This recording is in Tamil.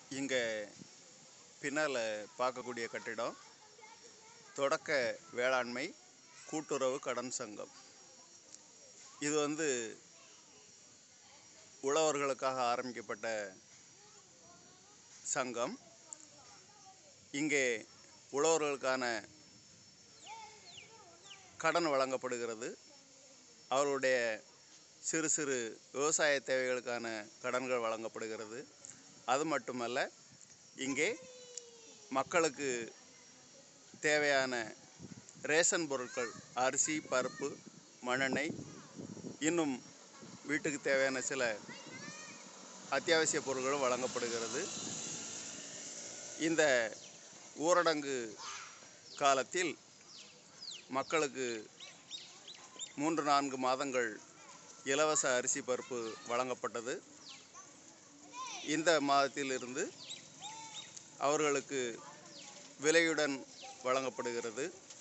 இங்கே பின்னால் பார்க்கக்கூடிய கட்டிடம் தொடக்க வேளாண்மை கூட்டுறவு கடன் சங்கம் இது வந்து உழவர்களுக்காக ஆரம்பிக்கப்பட்ட சங்கம் இங்கே உழவர்களுக்கான கடன் வழங்கப்படுகிறது அவர்களுடைய சிறு சிறு விவசாய தேவைகளுக்கான கடன்கள் வழங்கப்படுகிறது அது மட்டுமல்ல இங்கே மக்களுக்கு தேவையான ரேஷன் பொருட்கள் அரிசி பருப்பு மண்ணெண்ணெய் இன்னும் வீட்டுக்கு தேவையான சில அத்தியாவசிய பொருட்களும் வழங்கப்படுகிறது இந்த ஊரடங்கு காலத்தில் மக்களுக்கு மூன்று நான்கு மாதங்கள் இலவச அரிசி பருப்பு வழங்கப்பட்டது இந்த மாதத்திலிருந்து அவர்களுக்கு விலையுடன் வழங்கப்படுகிறது